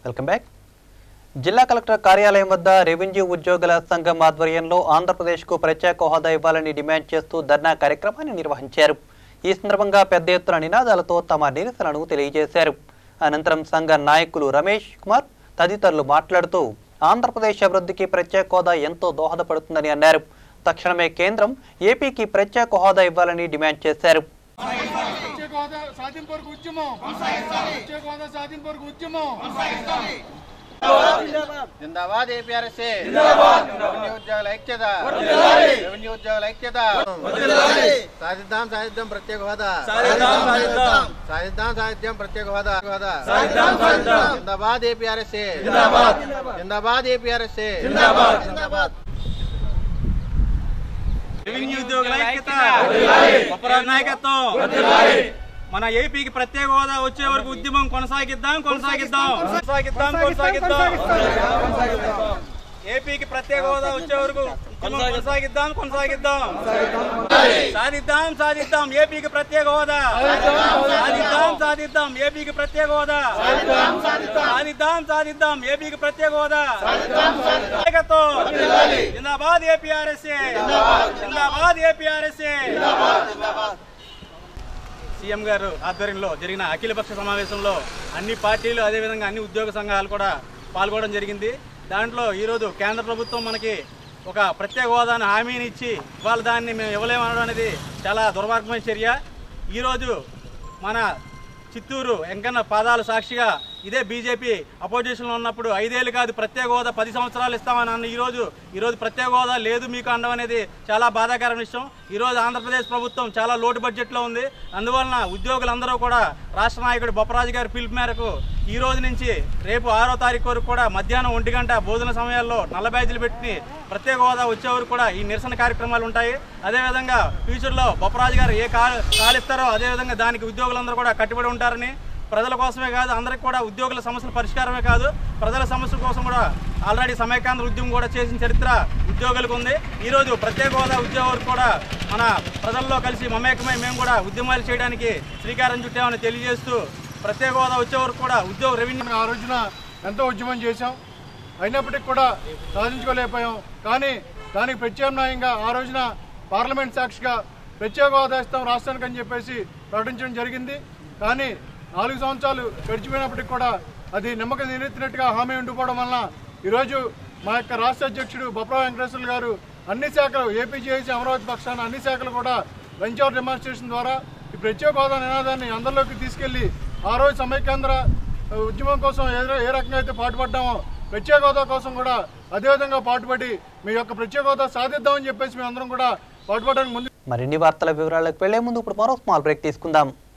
welcome back జిల్లా collector కార్యాలయం వద్ద రెవెన్యూ ఉద్యోగుల సంఘం ఆధ్వర్యంలో ఆంధ్రప్రదేశ్కు ప్రత్యేక హోదా ఇవ్వాలని డిమాండ్ చేస్తూ ధర్నా కార్యక్రమాన్ని నిర్వహించారు ఈ సందర్భంగా పెద్ద ఎత్తున నినాదాలతో తమ నిరసనను తెలియజేశారు అనంతరం సంఘ నాయకులు రమేష్ కుమార్ తదితరులు మాట్లాడుతూ ఆంధ్రప్రదేశ్ అభివృద్ధికి ప్రత్యేక హోదా ఎంతో దోహదపడుతుందని అన్నారు తక్షణమే కేంద్రం ఏపీకి ప్రత్యేక హోదా ఇవ్వాలని డిమాండ్ చేశారు ప్రత్యేక హోదా సాధింపు వరకు ఉద్యమం ప్రత్యేక హోదా సాధింపు వరకు ఉద్యమం జిందాబాద్ ఏపీఆర్ఎస్ఏ రెవెన్యూ ఉద్యోగుల ఐక్యత రెవెన్యూ ఉద్యోగుల ఐక్యత సాధిద్దాం సాధిద్దాం ప్రత్యేక హోదా సాధిద్దాం సాధిద్దాం ప్రత్యేక హోదా హోదా జిందాబాద్ ఏపీఆర్ఎస్ఏ జిందాబాద్ ఏపీఆర్ఎస్ఏ జిందాబాద్ రెవెన్యూ ఉద్యోగుల ఐక్యత ఉపరాజ నాయకత్వం మన ఏపీకి ప్రత్యేక హోదా వచ్చే వరకు ఉద్యమం కొనసాగిద్దాం కొనసాగిద్దాం కొనసాగిద్దాం కొనసాగిద్దాం ఏపీకి ప్రత్యేక హోదా వచ్చే వరకు ఉద్యమం కొనసాగిద్దాం కొనసాగిద్దాం సాధిద్దాం సాధిద్దాం ఏపీకి ప్రత్యేక హోదా సాధిద్దాం సాధిద్దాం ఏపీకి ప్రత్యేక హోదా సాధిద్దాం సాధిద్దాం ఏపీకి ప్రత్యేక హోదా నాయకత్వం జిందాబాద్ ఏపీఆర్ఎస్ఏ జిందాబాద్ ఏపీఆర్ఎస్ఏ సీఎం గారు ఆధ్వర్యంలో జరిగిన అఖిలపక్ష సమావేశంలో అన్ని పార్టీలు అదేవిధంగా అన్ని ఉద్యోగ సంఘాలు కూడా పాల్గొనడం జరిగింది దాంట్లో ఈరోజు కేంద్ర ప్రభుత్వం మనకి ఒక ప్రత్యేక హోదాను హామీని ఇచ్చి ఇవాళ దాన్ని మేము ఇవ్వలేమనడం అనేది చాలా దుర్మార్గమైన చర్య ఈరోజు మన చిత్తూరు వెంకన్న పాదాల సాక్షిగా ఇదే బీజేపీ అపోజిషన్లో ఉన్నప్పుడు ఐదేళ్ళు కాదు ప్రత్యేక హోదా పది సంవత్సరాలు ఇస్తామని అన్న ఈరోజు ఈరోజు ప్రత్యేక హోదా లేదు మీకు అనడం అనేది చాలా బాధాకర విషయం ఈరోజు ఆంధ్రప్రదేశ్ ప్రభుత్వం చాలా లోటు బడ్జెట్లో ఉంది అందువలన ఉద్యోగులందరూ కూడా రాష్ట్ర నాయకుడు బొప్పరాజు గారి పిలుపు మేరకు ఈ రోజు నుంచి రేపు ఆరో తారీఖు వరకు కూడా మధ్యాహ్నం ఒంటి గంట భోజన సమయాల్లో నల్ల బ్యాచ్లు పెట్టి ప్రత్యేక హోదా వచ్చే వరకు కూడా ఈ నిరసన కార్యక్రమాలు ఉంటాయి అదేవిధంగా ఫ్యూచర్లో బొప్పరాజు గారు ఏ కాల్ కాలిస్తారో అదేవిధంగా దానికి ఉద్యోగులందరూ కూడా కట్టుబడి ఉంటారని ప్రజల కోసమే కాదు అందరికి కూడా ఉద్యోగుల సమస్యల పరిష్కారమే కాదు ప్రజల సమస్యల కోసం కూడా ఆల్రెడీ సమైకాంధ్ర ఉద్యమం కూడా చేసిన చరిత్ర ఉద్యోగులకు ఉంది ఈరోజు ప్రత్యేక హోదా ఉద్యోగులు కూడా మన ప్రజల్లో కలిసి మమేకమై మేము కూడా ఉద్యమాలు చేయడానికి శ్రీకారం చుట్టామని తెలియజేస్తూ ప్రత్యేక హోదా వచ్చే వరకు కూడా ఉద్యోగ రెవెన్యూ ఆ రోజున ఎంతో ఉద్యమం చేశాం అయినప్పటికీ కూడా సాధించుకోలేకపోయాం కానీ దానికి ప్రత్యామ్నాయంగా ఆ రోజున పార్లమెంట్ సాక్షిగా ప్రత్యేక హోదా ఇస్తాం రాష్ట్రానికి అని చెప్పేసి ప్రకటించడం జరిగింది కానీ నాలుగు సంవత్సరాలు గడిచిపోయినప్పటికీ కూడా అది నిమ్మక నిలెత్తినట్టుగా హామీ ఉండిపోవడం వలన ఈరోజు మా యొక్క రాష్ట్ర అధ్యక్షుడు బొప్పరా వెంకటేశ్వర్లు గారు అన్ని శాఖలు ఏపీజేఏసీ అమరావతి పక్షాన అన్ని శాఖలు కూడా లంచ్ అవర్ డెమాన్స్ట్రేషన్ ద్వారా ఈ ప్రత్యేక హోదా నినాదాన్ని అందరిలోకి తీసుకెళ్లి ఆ రోజు సమైకేంద్ర ఉద్యమం కోసం ఏ ఏ రకంగా అయితే పాటుపడ్డామో ప్రత్యేక హోదా కోసం కూడా అదేవిధంగా పాటుపడి మీ యొక్క ప్రత్యేక హోదా సాధిద్దామని చెప్పేసి మేము అందరం కూడా పాటుపడడానికి ముందు మరిన్ని వార్తల వివరాలకు వెళ్లే ముందు ఇప్పుడు మరో స్మాల్ బ్రేక్ తీసుకుందాం